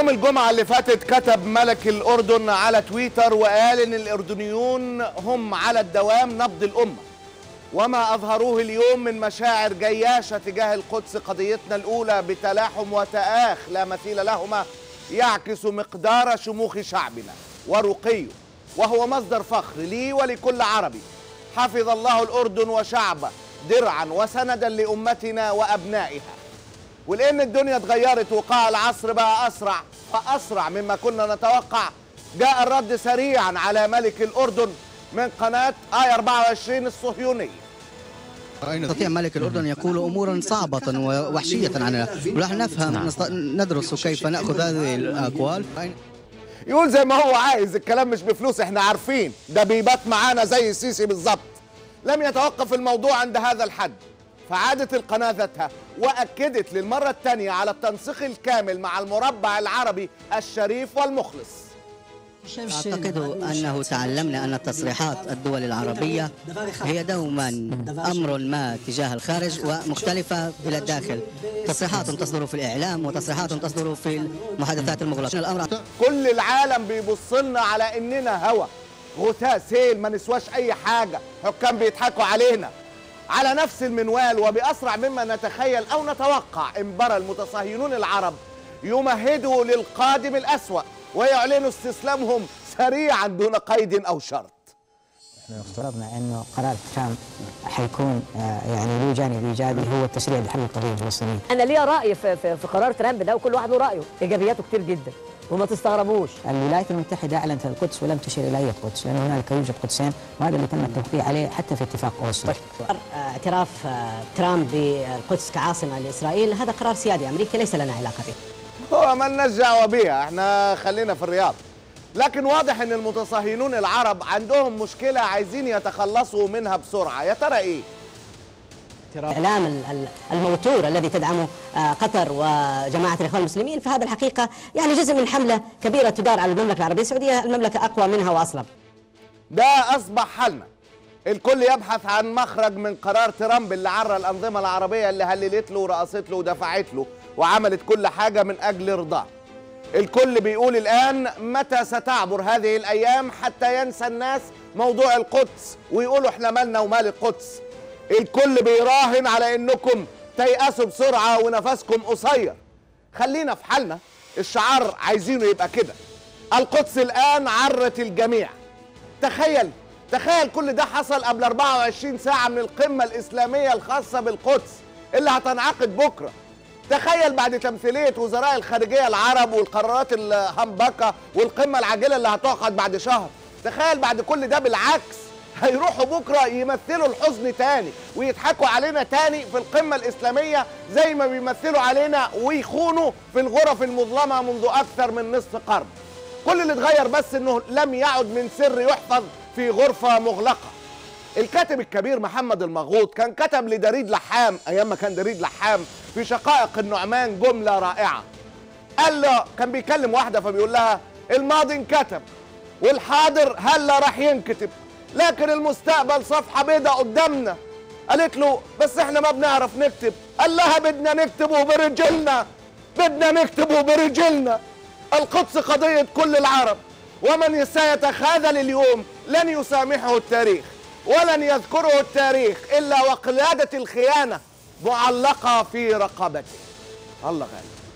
يوم الجمعة اللي فاتت كتب ملك الأردن على تويتر وقال إن الأردنيون هم على الدوام نبض الأمة وما أظهروه اليوم من مشاعر جياشة تجاه القدس قضيتنا الأولى بتلاحم وتآخ لا مثيل لهما يعكس مقدار شموخ شعبنا ورقيه وهو مصدر فخر لي ولكل عربي حفظ الله الأردن وشعبه درعا وسندا لأمتنا وأبنائها ولان الدنيا اتغيرت وقاع العصر بقى اسرع فاسرع مما كنا نتوقع جاء الرد سريعا على ملك الاردن من قناه اي 24 الصهيونيه يستطيع ملك الأردن أن يقول أمورا صعبة ووحشية عننا ونحن نفهم نست- ندرس كيف نأخذ هذه الأقوال يقول زي ما هو عايز الكلام مش بفلوس احنا عارفين ده بيبات معانا زي السيسي بالظبط لم يتوقف الموضوع عند هذا الحد فعادت القناة ذاتها وأكدت للمرة الثانية على التنسيق الكامل مع المربع العربي الشريف والمخلص أعتقد أنه تعلمنا أن تصريحات الدول العربية هي دوما أمر ما تجاه الخارج ومختلفة إلى الداخل تصريحات تصدر في الإعلام وتصريحات تصدر في المحادثات المغلقة الأمر كل العالم بيبص لنا على اننا هوا غثاء سيل ما نسواش اي حاجه حكام بيضحكوا علينا على نفس المنوال وباسرع مما نتخيل او نتوقع انبرى المتصهينون العرب يمهدوا للقادم الاسوا ويعلنوا استسلامهم سريعا دون قيد او شرط افترضنا انه قرار ترامب حيكون آه، يعني له جانب ايجابي هو التسريع بحل القضيه الفلسطينيه انا ليا راي في, في, في قرار ترامب ده وكل واحد له رايه ايجابياته كتير جدا وما تستغربوش الولايات المتحده اعلنت القدس ولم تشير الى اي قدس لان هنالك يوجد قدسين وهذا اللي تم التوقيع عليه حتى في اتفاق اوسلو اعتراف آه، ترامب بالقدس كعاصمه لاسرائيل هذا قرار سيادي امريكي ليس لنا علاقه به. هو مالناش دعوه بيها احنا خلينا في الرياض لكن واضح ان المتصهينون العرب عندهم مشكله عايزين يتخلصوا منها بسرعه يا ترى ايه اعلام ال- ال- الموتور الذي تدعمه آه، قطر وجماعه الاخوان المسلمين فهذا الحقيقه يعني جزء من حمله كبيره تدار على المملكه العربيه السعوديه المملكه اقوى منها واصلب. ده اصبح حالنا الكل يبحث عن مخرج من قرار ترامب اللي عرى الانظمه العربيه اللي هللت له ورقصت له ودفعت له وعملت كل حاجه من اجل رضاه الكل بيقول الان متى ستعبر هذه الايام حتى ينسى الناس موضوع القدس ويقولوا احنا مالنا ومال القدس الكل بيراهن على انكم تيأسوا بسرعه ونفسكم قصير خلينا في حالنا الشعار عايزينه يبقى كده القدس الان عرت الجميع تخيل تخيل كل ده حصل قبل 24 ساعة من القمة الإسلامية الخاصة بالقدس اللي هتنعقد بكرة تخيل بعد تمثيلية وزراء الخارجية العرب والقرارات الهمبكة والقمة العاجلة اللي هتعقد بعد شهر تخيل بعد كل ده بالعكس هيروحوا بكرة يمثلوا الحزن تاني ويضحكوا علينا تاني في القمة الإسلامية زي ما بيمثلوا علينا ويخونوا في الغرف المظلمة منذ أكثر من نصف قرن كل اللي اتغير بس انه لم يعد من سر يحفظ في غرفه مغلقه الكاتب الكبير محمد المغوط كان كتب لدريد لحام ايام ما كان دريد لحام في شقائق النعمان جمله رائعه قال له كان بيكلم واحده فبيقول لها الماضي انكتب والحاضر هلا راح ينكتب لكن المستقبل صفحه بيضاء قدامنا قالت له بس احنا ما بنعرف نكتب قال لها بدنا نكتب وبرجلنا بدنا نكتب وبرجلنا القدس قضية كل العرب ومن سيتخاذل اليوم لن يسامحه التاريخ ولن يذكره التاريخ إلا وقلادة الخيانة معلقة في رقبته الله غالب